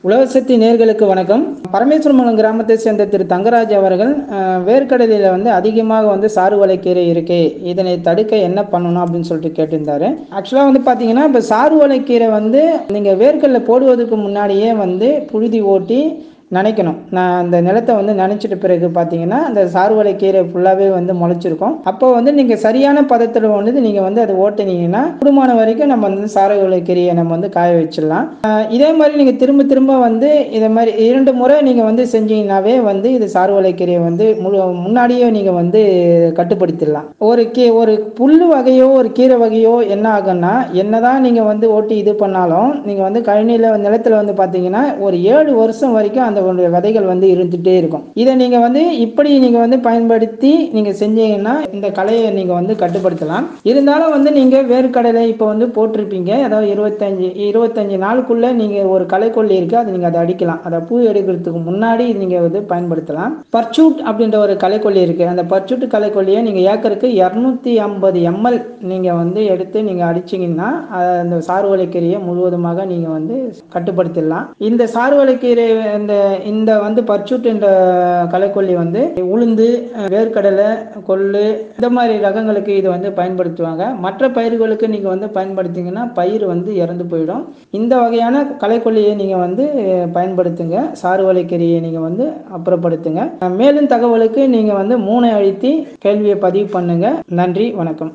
உலகசக்தி நேர்களுக்கு வணக்கம் பரமேஸ்வரமங்கலம் கிராமத்தை சேர்ந்த திரு தங்கராஜ் அவர்கள் அஹ், வேர்க்கடலையில் வந்து அதிகமாக வந்து சாறுவலைக்கீரை இருக்கு இதனை தடுக்க என்ன பண்ணணும் அப்படின்னு சொல்லிட்டு கேட்டிருந்தாரு ஆக்சுவலாக வந்து பார்த்தீங்கன்னா இப்போ சாறுவலைக்கீரை வந்து நீங்கள் வேர்க்கடலை போடுவதற்கு முன்னாடியே வந்து புழுதி ஓட்டி நனைக்கணும் நான் அந்த நிலத்தை வந்து நனைச்சிட்ட பிறகு பார்த்தீங்கன்னா அந்த சாறுவலை கீரை ஃபுல்லாகவே வந்து முளைச்சிருக்கும் அப்போ வந்து நீங்கள் சரியான பதத்தில் வந்து நீங்கள் வந்து அதை ஓட்டினீங்கன்னா குடும்பமான வரைக்கும் நம்ம வந்து சாறுவலை கீரையை நம்ம வந்து காய வச்சிடலாம் ஆஹ் இதே மாதிரி நீங்கள் திரும்ப திரும்ப வந்து இதை மாதிரி இரண்டு முறை நீங்கள் வந்து செஞ்சீங்கன்னாவே வந்து இது சாறுவலை கீரையை வந்து முழு முன்னாடியே நீங்கள் வந்து கட்டுப்படுத்திடலாம் ஒரு கீ ஒரு புல்லு வகையோ ஒரு கீரை வகையோ என்ன ஆகும்னா என்னதான் நீங்கள் வந்து ஓட்டி இது பண்ணாலும் நீங்கள் வந்து கழனியில் நிலத்தில் வந்து பார்த்தீங்கன்னா ஒரு ஏழு வருஷம் வரைக்கும் அந்த உங்களுடைய விதைகள் வந்து இருந்துகிட்டே இருக்கும் இதை நீங்கள் வந்து இப்படி நீங்கள் வந்து பயன்படுத்தி நீங்கள் செஞ்சீங்கன்னா இந்த கலையை நீங்கள் வந்து கட்டுப்படுத்தலாம் இருந்தாலும் வந்து நீங்கள் வேர்க்கடலை இப்போ வந்து போட்டிருப்பீங்க அதாவது இருபத்தஞ்சி இருபத்தஞ்சி நாளுக்குள்ளே நீங்கள் ஒரு களைக்கொல்லி இருக்குது அதை நீங்கள் அதை அடிக்கலாம் அதை பூ எடுக்கிறதுக்கு முன்னாடி நீங்கள் வந்து பயன்படுத்தலாம் பர்ச்சூட் அப்படின்ற ஒரு களைக்கொல்லி இருக்குது அந்த பர்ச்சூட் களைக்கொல்லியை நீங்கள் ஏக்கருக்கு இரநூத்தி ஐம்பது எம்எல் நீங்கள் வந்து எடுத்து நீங்கள் அடிச்சிங்கன்னா அஹ், அந்த சாறுவலைக்கீரையை முழுவதுமாக நீங்கள் வந்து கட்டுப்படுத்திடலாம் இந்த சாறுவலைக்கீரை இந்த இந்த வந்து பர்ச்சூட் என்ற களைக்கொல்லி வந்து உளுந்து அஹ், வேர்க்கடலை கொள்ளு இந்த மாதிரி ரகங்களுக்கு இது வந்து பயன்படுத்துவாங்க மற்ற பயிர்களுக்கு நீங்கள் வந்து பயன்படுத்திங்கன்னா பயிர் வந்து இறந்து போயிடும் இந்த வகையான களைக்கொல்லியை நீங்கள் வந்து பயன்படுத்துங்க சாறுவலைக்கீரையை நீங்கள் வந்து அப்புறப்படுத்துங்க அஹ், மேலும் தகவலுக்கு நீங்கள் வந்து மூணை அழுத்தி கேள்வியை பதிவு பண்ணுங்க நன்றி வணக்கம்